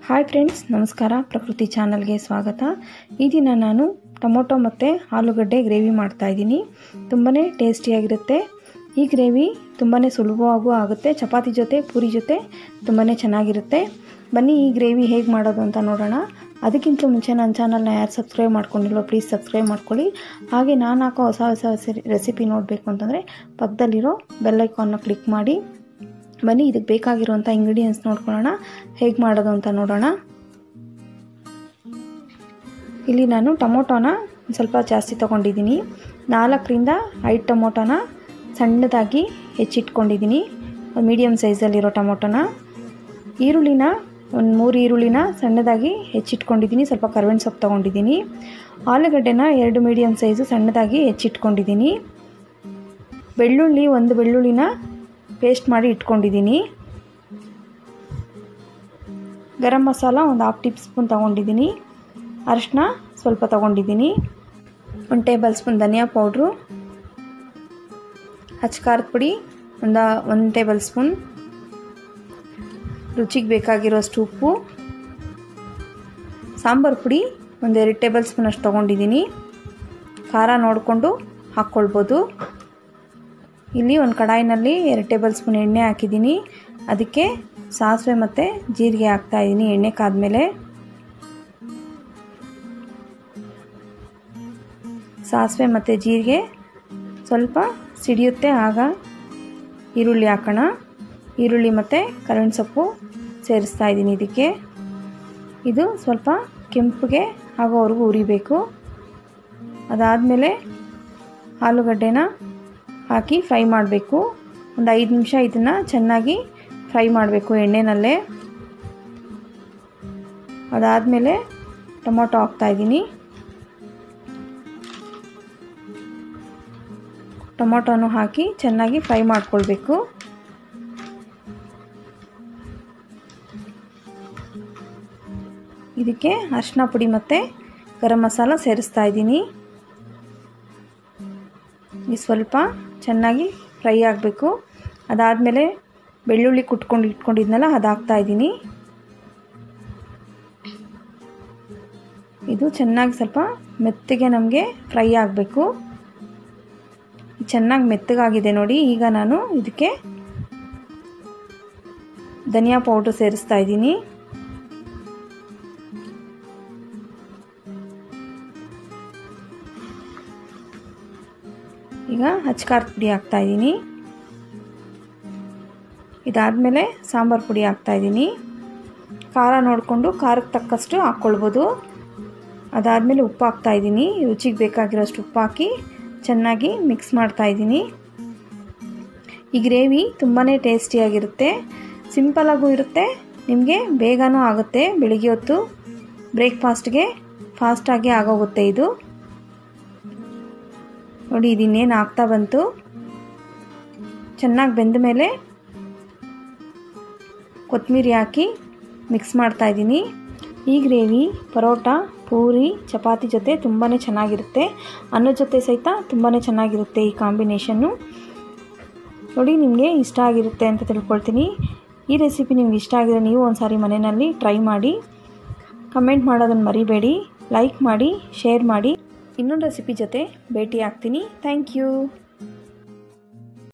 hi friends ನಮಸ್ಕಾರ ಪ್ರಕೃತಿ ಚಾನಲ್ಗೆ ಸ್ವಾಗತ ಈ ದಿನ ನಾನು ಟೊಮೊಟೊ ಮತ್ತು ಆಲೂಗಡ್ಡೆ ಗ್ರೇವಿ ಮಾಡ್ತಾಯಿದ್ದೀನಿ ತುಂಬಾ ಟೇಸ್ಟಿಯಾಗಿರುತ್ತೆ ಈ ಗ್ರೇವಿ ತುಂಬಾ ಸುಲಭವಾಗೂ ಆಗುತ್ತೆ ಚಪಾತಿ ಜೊತೆ ಪೂರಿ ಜೊತೆ ತುಂಬಾ ಚೆನ್ನಾಗಿರುತ್ತೆ ಬನ್ನಿ ಈ ಗ್ರೇವಿ ಹೇಗೆ ಮಾಡೋದು ಅಂತ ನೋಡೋಣ ಅದಕ್ಕಿಂತ ಮುಂಚೆ ನನ್ನ ಚಾನಲ್ನ ಯಾರು ಸಬ್ಸ್ಕ್ರೈಬ್ ಮಾಡ್ಕೊಂಡಿಲ್ವೋ ಪ್ಲೀಸ್ ಸಬ್ಸ್ಕ್ರೈಬ್ ಮಾಡ್ಕೊಳ್ಳಿ ಹಾಗೆ ನಾನು ಹಾಕೋ ಹೊಸ ಹೊಸ ಹೊಸ ರೆಸಿಪಿ ನೋಡಬೇಕು ಅಂತಂದರೆ ಪಕ್ಕದಲ್ಲಿರೋ ಬೆಲ್ಲೈಕಾನ್ನ ಕ್ಲಿಕ್ ಮಾಡಿ ಬನ್ನಿ ಇದಕ್ಕೆ ಬೇಕಾಗಿರುವಂಥ ಇಂಗ್ರೀಡಿಯೆಂಟ್ಸ್ ನೋಡ್ಕೊಳ್ಳೋಣ ಹೇಗೆ ಮಾಡೋದು ಅಂತ ನೋಡೋಣ ಇಲ್ಲಿ ನಾನು ಟೊಮೊಟೊನ ಸ್ವಲ್ಪ ಜಾಸ್ತಿ ತೊಗೊಂಡಿದ್ದೀನಿ ನಾಲ್ಕರಿಂದ ಐದು ಟೊಮೊಟೊನ ಸಣ್ಣದಾಗಿ ಹೆಚ್ಚಿಟ್ಕೊಂಡಿದ್ದೀನಿ ಮೀಡಿಯಮ್ ಸೈಜಲ್ಲಿರೋ ಟೊಮೊಟೊನ ಈರುಳ್ಳಿನ ಒಂದು ಮೂರು ಈರುಳ್ಳಿನ ಸಣ್ಣದಾಗಿ ಹೆಚ್ಚಿಟ್ಕೊಂಡಿದ್ದೀನಿ ಸ್ವಲ್ಪ ಕರ್ಬೇವಿನ ಸೊಪ್ಪು ತೊಗೊಂಡಿದ್ದೀನಿ ಆಲೂಗಡ್ಡೆನ ಎರಡು ಮೀಡಿಯಮ್ ಸೈಜು ಸಣ್ಣದಾಗಿ ಹೆಚ್ಚಿಟ್ಕೊಂಡಿದ್ದೀನಿ ಬೆಳ್ಳುಳ್ಳಿ ಒಂದು ಬೆಳ್ಳುಳ್ಳಿನ ಪೇಸ್ಟ್ ಮಾಡಿ ಇಟ್ಕೊಂಡಿದ್ದೀನಿ ಗರಂ ಮಸಾಲ ಒಂದು ಹಾಫ್ ಟೀ ಸ್ಪೂನ್ ತೊಗೊಂಡಿದ್ದೀನಿ ಅರಿಶಿನ ಸ್ವಲ್ಪ ತೊಗೊಂಡಿದ್ದೀನಿ ಒಂದು ಟೇಬಲ್ ಸ್ಪೂನ್ ಧನಿಯಾ ಪೌಡ್ರು ಹಚ್ಕಾರದ ಪುಡಿ ಒಂದು ಒಂದು ಟೇಬಲ್ ಸ್ಪೂನ್ ರುಚಿಗೆ ಬೇಕಾಗಿರೋಷ್ಟು ಉಪ್ಪು ಸಾಂಬಾರು ಪುಡಿ ಒಂದೆರಡು ಟೇಬಲ್ ಸ್ಪೂನ್ ಅಷ್ಟು ತೊಗೊಂಡಿದ್ದೀನಿ ಖಾರ ನೋಡಿಕೊಂಡು ಹಾಕ್ಕೊಳ್ಬೋದು ಇಲ್ಲಿ ಒಂದು ಕಡಾಯಿನಲ್ಲಿ ಎರಡು ಟೇಬಲ್ ಸ್ಪೂನ್ ಎಣ್ಣೆ ಹಾಕಿದ್ದೀನಿ ಅದಕ್ಕೆ ಸಾಸಿವೆ ಮತ್ತು ಜೀರಿಗೆ ಹಾಕ್ತಾಯಿದ್ದೀನಿ ಎಣ್ಣೆ ಕಾದ್ಮೇಲೆ ಸಾಸಿವೆ ಮತ್ತು ಜೀರಿಗೆ ಸ್ವಲ್ಪ ಸಿಡಿಯುತ್ತೆ ಆಗ ಈರುಳ್ಳಿ ಹಾಕೋಣ ಈರುಳ್ಳಿ ಮತ್ತು ಕರಿಬೇವಿನ ಸೊಪ್ಪು ಸೇರಿಸ್ತಾ ಇದ್ದೀನಿ ಇದಕ್ಕೆ ಇದು ಸ್ವಲ್ಪ ಕೆಂಪಗೆ ಆಗೋವರೆಗೂ ಉರಿಬೇಕು ಅದಾದಮೇಲೆ ಆಲೂಗಡ್ಡೆನ ಹಾಕಿ ಫ್ರೈ ಮಾಡಬೇಕು ಒಂದು ಐದು ನಿಮಿಷ ಇದನ್ನು ಚೆನ್ನಾಗಿ ಫ್ರೈ ಮಾಡಬೇಕು ಎಣ್ಣೆನಲ್ಲೇ ಅದಾದಮೇಲೆ ಟೊಮೊಟೊ ಹಾಕ್ತಾಯಿದ್ದೀನಿ ಟೊಮೊಟೊನು ಹಾಕಿ ಚೆನ್ನಾಗಿ ಫ್ರೈ ಮಾಡ್ಕೊಳ್ಬೇಕು ಇದಕ್ಕೆ ಅರಿಶಿನ ಪುಡಿ ಮತ್ತು ಗರಂ ಮಸಾಲ ಸೇರಿಸ್ತಾ ಇದ್ದೀನಿ ಈ ಸ್ವಲ್ಪ ಚೆನ್ನಾಗಿ ಫ್ರೈ ಆಗಬೇಕು ಅದಾದಮೇಲೆ ಬೆಳ್ಳುಳ್ಳಿ ಕುಟ್ಕೊಂಡು ಇಟ್ಕೊಂಡಿದ್ನಲ್ಲ ಅದು ಹಾಕ್ತಾಯಿದ್ದೀನಿ ಇದು ಚೆನ್ನಾಗಿ ಸ್ವಲ್ಪ ಮೆತ್ತಗೆ ನಮಗೆ ಫ್ರೈ ಆಗಬೇಕು ಚೆನ್ನಾಗಿ ಮೆತ್ತಗಾಗಿದೆ ನೋಡಿ ಈಗ ನಾನು ಇದಕ್ಕೆ ಧನಿಯಾ ಪೌಡ್ರ್ ಸೇರಿಸ್ತಾ ಇದ್ದೀನಿ ಈಗ ಹಚ್ಕಾರದ ಪುಡಿ ಹಾಕ್ತಾಯಿದ್ದೀನಿ ಇದಾದಮೇಲೆ ಸಾಂಬಾರು ಪುಡಿ ಹಾಕ್ತಾಯಿದ್ದೀನಿ ಖಾರ ನೋಡಿಕೊಂಡು ಖಾರಕ್ಕೆ ತಕ್ಕಷ್ಟು ಹಾಕ್ಕೊಳ್ಬೋದು ಅದಾದಮೇಲೆ ಉಪ್ಪು ಹಾಕ್ತಾಯಿದ್ದೀನಿ ರುಚಿಗೆ ಬೇಕಾಗಿರೋಷ್ಟು ಉಪ್ಪು ಹಾಕಿ ಚೆನ್ನಾಗಿ ಮಿಕ್ಸ್ ಮಾಡ್ತಾಯಿದ್ದೀನಿ ಈ ಗ್ರೇವಿ ತುಂಬಾ ಟೇಸ್ಟಿಯಾಗಿರುತ್ತೆ ಸಿಂಪಲಾಗೂ ಇರುತ್ತೆ ನಿಮಗೆ ಬೇಗನೂ ಆಗುತ್ತೆ ಬೆಳಿಗ್ಗೆ ಹೊತ್ತು ಬ್ರೇಕ್ಫಾಸ್ಟ್ಗೆ ಫಾಸ್ಟಾಗಿ ಆಗೋಗುತ್ತೆ ಇದು ನೋಡಿ ಇದಿನ್ನೇನು ಆಗ್ತಾ ಬಂತು ಚೆನ್ನಾಗಿ ಬೆಂದ ಮೇಲೆ ಕೊತ್ತಂಬರಿ ಹಾಕಿ ಮಿಕ್ಸ್ ಮಾಡ್ತಾ ಇದ್ದೀನಿ ಈ ಗ್ರೇವಿ ಪರೋಟ ಪೂರಿ ಚಪಾತಿ ಜೊತೆ ತುಂಬಾ ಚೆನ್ನಾಗಿರುತ್ತೆ ಅನ್ನದ ಜೊತೆ ಸಹಿತ ತುಂಬಾ ಚೆನ್ನಾಗಿರುತ್ತೆ ಈ ಕಾಂಬಿನೇಷನ್ನು ನೋಡಿ ನಿಮಗೆ ಇಷ್ಟ ಆಗಿರುತ್ತೆ ಅಂತ ತಿಳ್ಕೊಳ್ತೀನಿ ಈ ರೆಸಿಪಿ ನಿಮ್ಗೆ ಇಷ್ಟ ಆಗಿದ್ರೆ ನೀವು ಒಂದು ಸಾರಿ ಮನೆಯಲ್ಲಿ ಟ್ರೈ ಮಾಡಿ ಕಮೆಂಟ್ ಮಾಡೋದನ್ನು ಮರಿಬೇಡಿ ಲೈಕ್ ಮಾಡಿ ಶೇರ್ ಮಾಡಿ ಇನ್ನೊಂದು ರೆಸಿಪಿ ಜೊತೆ ಭೇಟಿ ಆಗ್ತೀನಿ ಥ್ಯಾಂಕ್ ಯು